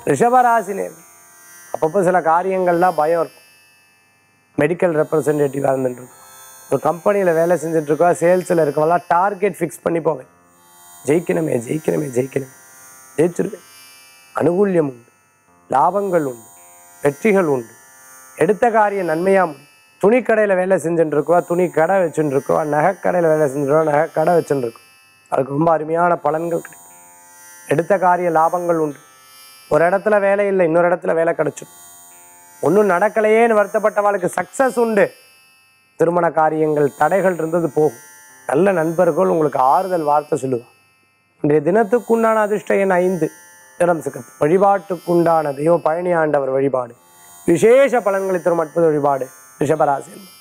ரிஷபராசி நேர்கள் அப்பப்போ சில காரியங்கள்லாம் பயம் இருக்கும் மெடிக்கல் ரெப்ரசன்டேட்டிவாக இருந்துட்டு இருக்கும் ஒரு கம்பெனியில் வேலை செஞ்சுட்டு இருக்கோம் சேல்ஸில் இருக்கவங்களாம் டார்கெட் ஃபிக்ஸ் பண்ணி போவேன் ஜெயிக்கணுமே ஜெயிக்கணுமே ஜெயிக்கணுமே ஜெயிச்சிருவேன் அனுகூல்யம் உண்டு லாபங்கள் உண்டு வெற்றிகள் உண்டு எடுத்த காரியம் நன்மையாக முடியும் துணிக்கடையில் வேலை செஞ்சுட்டு இருக்கோம் துணி கடை வச்சுட்டு இருக்கோம் நகைக்கடையில் வேலை செஞ்சுருக்கோம் நகை கடை வச்சுட்டு இருக்கோம் அதுக்கு ரொம்ப அருமையான பலன்கள் கிடைக்கும் எடுத்த காரிய லாபங்கள் உண்டு ஒரு இடத்துல வேலை இல்லை இன்னொரு இடத்துல வேலை கிடைச்சிடும் ஒன்றும் நடக்கலையேன்னு வருத்தப்பட்டவளுக்கு சக்ஸஸ் உண்டு திருமண காரியங்கள் தடைகள் இருந்தது போகும் நல்ல நண்பர்கள் உங்களுக்கு ஆறுதல் வார்த்தை சொல்லுவார் இன்றைய தினத்துக்குண்டான அதிர்ஷ்ட எண் ஐந்து தினம் சிக்கத்து வழிபாட்டுக்குண்டான தெய்வம் பழனி ஆண்டவர் வழிபாடு விசேஷ பலன்களை தரும் அற்புத வழிபாடு ரிஷபராசி என்பது